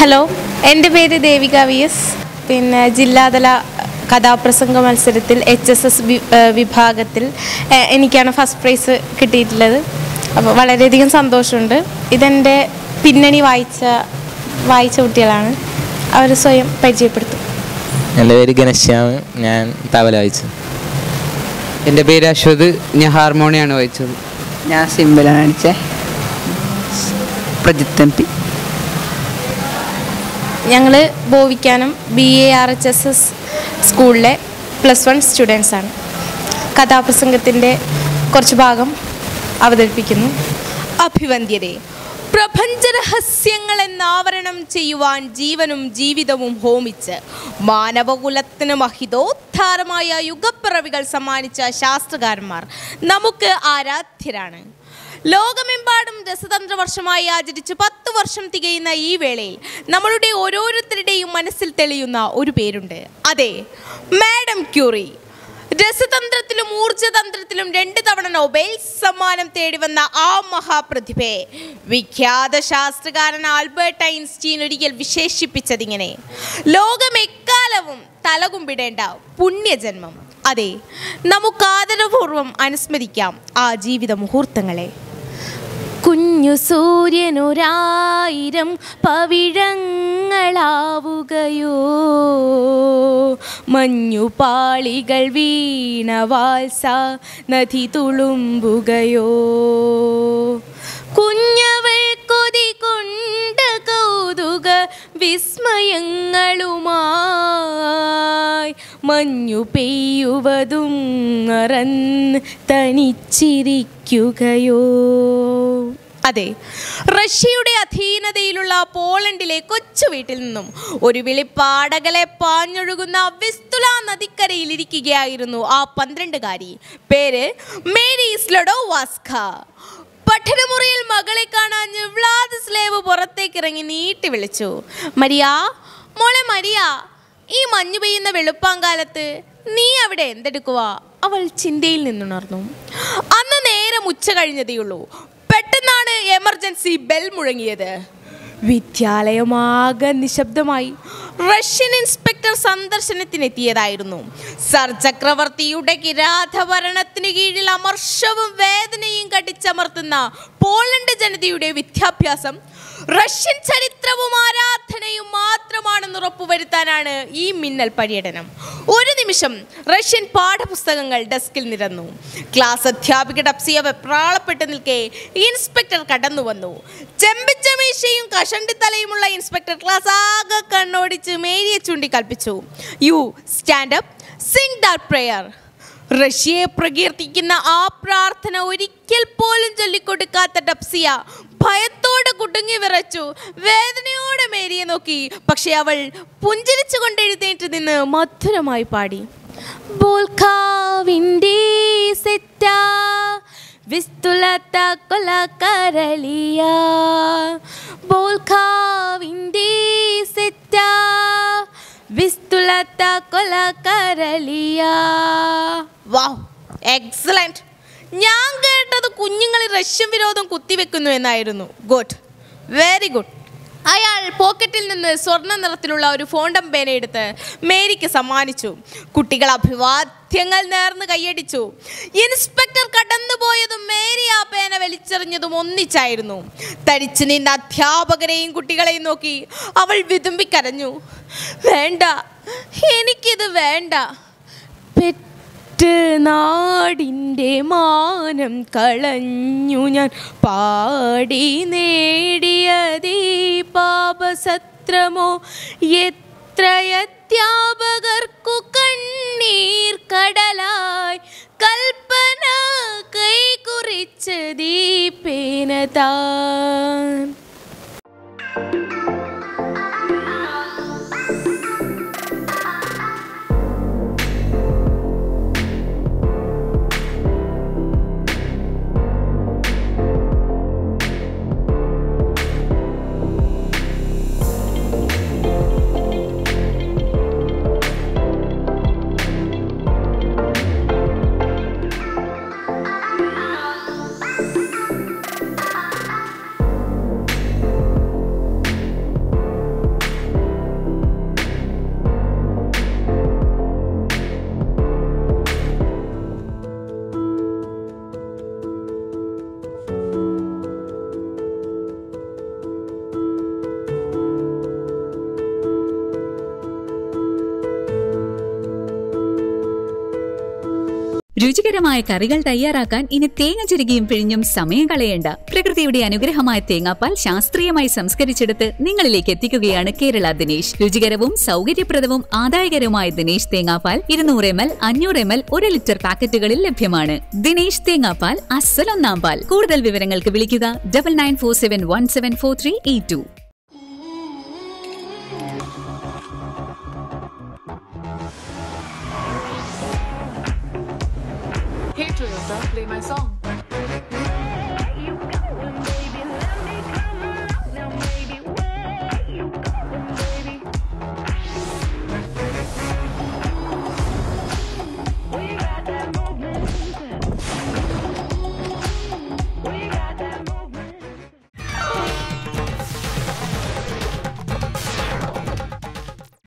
Hello എൻ്റെ പേര് Devika V S പിന്നെ ജില്ലാതല കഥാപ്രസംഗ മത്സരത്തിൽ എച്ച് എസ് എസ് വിഭാഗത്തിൽ എ- എനിക്കാണ് ഫസ്റ്റ് പ്രൈസ് കിട്ടിയിട്ടുള്ളത് അപ്പോൾ വളരെയധികം സന്തോഷമുണ്ട് ഇതെൻ്റെ പിന്നണി വായിച്ച വായിച്ച കുട്ടികളാണ് അവർ സ്വയം പരിചയപ്പെടുത്തും എൻ്റെ പേര് ഗണശ്യാമ് ഞാൻ തവല വായിച്ചു എൻ്റെ പേര് അശ്വത് ഞാൻ ഹാർമോണിയാണ് വായിച്ചത് ഞാൻ സിമ്പിളാണ് അടിച്ചേ പ്രജിത്ത് എം പി ഞങ്ങൾ Bovikkanam B A R H S S സ്കൂളിലെ പ്ലസ് വൺ സ്റ്റുഡൻസാണ് കഥാപ്രസംഗത്തിൻ്റെ കുറച്ച് ഭാഗം അവതരിപ്പിക്കുന്നു അഭിവന്ദ്യരെ പ്രപഞ്ചരഹസ്യങ്ങൾ എന്നാവരണം ചെയ്യുവാൻ ജീവനും ജീവിതവും ഹോമിച്ച് മാനവകുലത്തിന് മഹിതോദ്ധാരമായ യുഗപ്പിറവികൾ സമ്മാനിച്ച ശാസ്ത്രകാരന്മാർ നമുക്ക് ആരാധ്യരാണ് ലോകമെമ്പാടും രസതന്ത്ര വർഷമായി ആചരിച്ച് പത്ത് വർഷം തികയുന്ന ഈ വേളയിൽ നമ്മളുടെ ഓരോരുത്തരുടെയും മനസ്സിൽ തെളിയുന്ന ഒരു പേരുണ്ട് അതെ മാഡം ക്യൂറി രസതന്ത്രത്തിലും ഊർജതന്ത്രത്തിലും രണ്ട് തവണ നൊബേൽ സമ്മാനം തേടിവന്ന ആ മഹാപ്രതിഭയെ വിഖ്യാത ശാസ്ത്രകാരൻ ആൽബർട്ട് ഐൻസ്റ്റീൻ ഒരിക്കൽ വിശേഷിപ്പിച്ചതിങ്ങനെ ലോകം എക്കാലവും തലകുമ്പിടേണ്ട പുണ്യജന്മം അതെ നമുക്ക് ആദരപൂർവ്വം അനുസ്മരിക്കാം ആ ജീവിത മുഹൂർത്തങ്ങളെ കുഞ്ഞു സൂര്യനൊരായിരം പവിഴങ്ങളാവുകയോ മഞ്ഞുപാളികൾ വീണ വാത്സ നദി തുളുമ്പുകയോ കുഞ്ഞവൾ കൊതി കൊണ്ട കൗതുക വിസ്മയങ്ങളുമായി മഞ്ഞു പെയ്യുവതും അറന്ന് തനിച്ചിരിക്കുകയോ അതെ റഷ്യയുടെ അധീനതയിലുള്ള പോളണ്ടിലെ കൊച്ചു വീട്ടിൽ നിന്നും ഒരു വിളിപ്പാടകളെ പാഞ്ഞൊഴുകുന്ന വിസ്തുല നദിക്കരയിൽ ഇരിക്കുകയായിരുന്നു ആ പന്ത്രണ്ടുകാരി പേര് മേരി സ്ലഡോവാസ്ക പഠനമുറിയിൽ മകളെ കാണാൻ വ്ലാദിസ്ലേവ് പുറത്തേക്ക് ഇറങ്ങി നീട്ടി വിളിച്ചു മരിയ മോളെ മരിയ ഈ മഞ്ഞു പെയ്യുന്ന വെളുപ്പാങ്കാലത്ത് നീ അവിടെ എന്തെടുക്കുക അവൾ ചിന്തയിൽ നിന്നുണർന്നു അന്ന് നേരം ഉച്ച കഴിഞ്ഞതേയുള്ളൂ പെട്ടെന്നാണ് എമർജൻസി ബെൽ മുഴങ്ങിയത് വിദ്യാലയമാകെ നിശബ്ദമായി റഷ്യൻ ഇൻസ്പെക്ടർ സന്ദർശനത്തിനെത്തിയതായിരുന്നു സർ ചക്രവർത്തിയുടെ കിരാതഭരണത്തിന് കീഴിൽ അമർഷവും വേദനയും കടിച്ചമർത്തുന്ന പോളണ്ട് ജനതയുടെ വിദ്യാഭ്യാസം റഷ്യൻ ചരിത്രവും ആരാധനയും മാത്രമാണെന്ന് ഉറപ്പുവരുത്താനാണ് ഈ മിന്നൽ പര്യടനം ഒരു നിമിഷം റഷ്യൻ പാഠപുസ്തകങ്ങൾ ഡെസ്കിൽ നിരന്നു ക്ലാസ് അധ്യാപിക ഡപ്സിയ വെപ്രാളപ്പെട്ട് നിൽക്കെ ഇൻസ്പെക്ടർ കടന്നു വന്നു ചെമ്പിച്ച മീശയും കഷണ്ടിത്തലയുമുള്ള ഇൻസ്പെക്ടർ ക്ലാസ് ആകെ കണ്ണോടിച്ച് മേരിയെ ചൂണ്ടിക്കൽപ്പിച്ചു you stand up sing that prayer റഷ്യയെ പ്രകീർത്തിക്കുന്ന ആ പ്രാർത്ഥന ഒരിക്കൽ പോലും ചൊല്ലിക്കൊടുക്കാത്ത ഡപ്സിയ ഭയത്തോടെ കുടുങ്ങി വിറച്ചു വേദനയോടെ മേരിയെ നോക്കി പക്ഷെ അവൾ പുഞ്ചിരിച്ചുകൊണ്ട് എഴുന്നേറ്റ് നിന്ന് മധുരമായി പാടി ബോൽഖാവിൻ്റെ സെറ്റ വിസ്തുലത്ത കൊല കരളിയ ബോൽഖാവിൻ്റെ സെറ്റ വിസ്തുലത്ത കൊല കരളിയ വാവ് എക്സലന്റ് ഞാൻ കേട്ടത് കുഞ്ഞുങ്ങളിൽ റഷ്യൻ വിരോധം കുത്തിവെക്കുന്നു എന്നായിരുന്നു ഗുഡ് വെരി ഗുഡ് അയാൾ പോക്കറ്റിൽ നിന്ന് സ്വർണ്ണ നിറത്തിലുള്ള ഒരു ഫോണ്ടം പേന എടുത്ത് മേരിക്ക് സമ്മാനിച്ചു കുട്ടികൾ അഭിവാദ്യങ്ങൾ നേർന്ന് കൈയടിച്ചു ഇൻസ്പെക്ടർ കടന്നുപോയതും മേരി ആ പേന വലിച്ചെറിഞ്ഞതും ഒന്നിച്ചായിരുന്നു തടിച്ചു നിന്ന അധ്യാപകരെയും കുട്ടികളെയും നോക്കി അവൾ വിതുമ്പിക്കരഞ്ഞു വേണ്ട എനിക്കിത് വേണ്ട പെറ്റ് നാടിൻ്റെ മാനം കളഞ്ഞു ഞാൻ പാടി നേടിയതീ പാപസത്രമോ എത്ര അധ്യാപകർക്കു കണ്ണീർ കടലായി കൽപ്പന കൈകുറിച്ചതീ പേനതാൻ രുചികരമായ കറികൾ തയ്യാറാക്കാൻ ഇനി തേങ്ങ ചിരുകിയും പിഴിഞ്ഞും സമയം കളയേണ്ട പ്രകൃതിയുടെ അനുഗ്രഹമായ തേങ്ങാപ്പാൽ ശാസ്ത്രീയമായി സംസ്കരിച്ചെടുത്ത് നിങ്ങളിലേക്ക് എത്തിക്കുകയാണ് കേരള ദിനേശ് രുചികരവും സൗകര്യപ്രദവും ആദായകരവുമായ ദിനേശ് തേങ്ങാപ്പാൽ ഇരുന്നൂറ് എം എൽ അഞ്ഞൂറ് എം എൽ ഒരു ലിറ്റർ പാക്കറ്റുകളിൽ ലഭ്യമാണ് ദിനേശ് തേങ്ങാപ്പാൽ അസലൊന്നാം പാൽ കൂടുതൽ വിവരങ്ങൾക്ക് വിളിക്കുക double nine four seven one seven four three eight two Hey Toyota, play my song.